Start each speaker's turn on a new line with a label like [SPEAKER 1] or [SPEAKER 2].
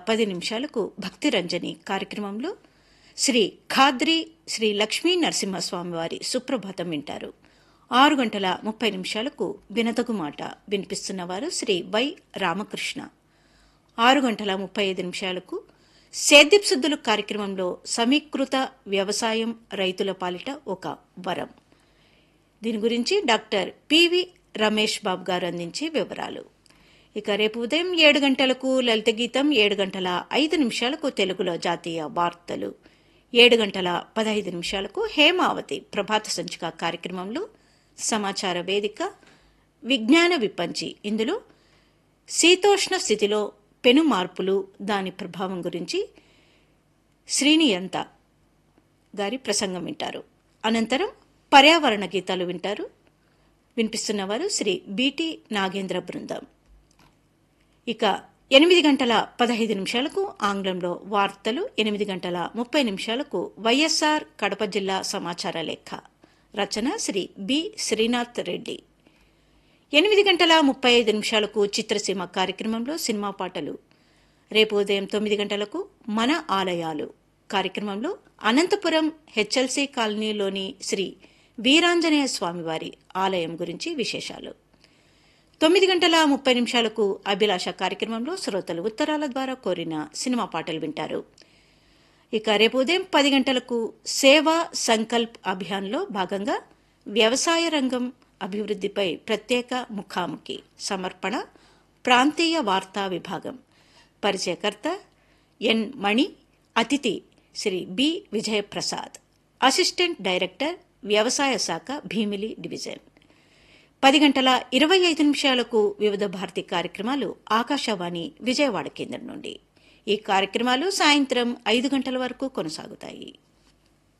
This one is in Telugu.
[SPEAKER 1] పది నిమిషాలకు భక్తి రంజని కార్యక్రమంలో శ్రీ ఖాద్రి శ్రీ లక్ష్మీ నరసింహస్వామి వారి సుప్రభాతం వింటారు ఆరు గంటల ముప్పై నిమిషాలకు వినతగు మాట వినిపిస్తున్నవారు శ్రీ వై రామకృష్ణ ఆరు గంటల ముప్పై ఐదు నిమిషాలకు సేద్యపు శుద్ధులు కార్యక్రమంలో సమీకృత వ్యవసాయం రైతుల పాలిట ఒక వరం దీని గురించి డాక్టర్ పివి రమేష్ బాబు గారు అందించే వివరాలు ఇక రేపు ఉదయం ఏడు గంటలకు లలిత గీతం ఏడు గంటల ఐదు నిమిషాలకు తెలుగులో జాతీయ వార్తలు ఏడు గంటల పదహైదు నిమిషాలకు హేమావతి ప్రభాత సంచిక కార్యక్రమంలో సమాచార వేదిక విజ్ఞాన విపంచి ఇందులో శీతోష్ణ స్థితిలో పెను మార్పులు దాని ప్రభావం గురించి శ్రీనియంత గారి ప్రసంగం వింటారు అనంతరం పర్యావరణ గీతాలు వింటారు వినిపిస్తున్నవారు శ్రీ బిటి నాగేంద్ర బృందం ఇక ఎనిమిది గంటల పదహైదు నిమిషాలకు ఆంగ్లంలో వార్తలు ఎనిమిది గంటల ముప్పై నిమిషాలకు వైఎస్ఆర్ కడప జిల్లా సమాచార లేఖ రచన శ్రీ బి శ్రీనాథ్ రెడ్డి ఎనిమిది గంటల ముప్పై ఐదు నిమిషాలకు చిత్రసీమ కార్యక్రమంలో సినిమా పాటలు రేపు ఉదయం తొమ్మిది గంటలకు మన ఆలయాలు కార్యక్రమంలో అనంతపురం హెచ్ఎల్సీ కాలనీలోని శ్రీ వీరాంజనేయ స్వామివారి ఆలయం గురించి విశేషాలు తొమ్మిది గంటల ముప్పై నిమిషాలకు అభిలాష కార్యక్రమంలో శ్రోతలు ఉత్తరాల ద్వారా కోరిన సినిమా పాటలు వింటారు ఇక రేపు ఉదయం పది గంటలకు సేవా సంకల్ప్ అభియాన్లో భాగంగా వ్యవసాయ రంగం అభివృద్ధిపై ప్రత్యేక ముఖాముఖి సమర్పణ ప్రాంతీయ వార్తా విభాగం పరిచయకర్త ఎన్ మణి అతిథి Shri B Vijayaprasad assistant director వ్యవసాయ శాఖ భీమిలి డివిజన్ పది గంటల ఇరవై ఐదు నిమిషాలకు వివిధ భారతి కార్యక్రమాలు ఆకాశవాణి విజయవాడ కేంద్రం నుండి ఈ కార్యక్రమాలు సాయంత్రం ఐదు గంటల వరకు కొనసాగుతాయి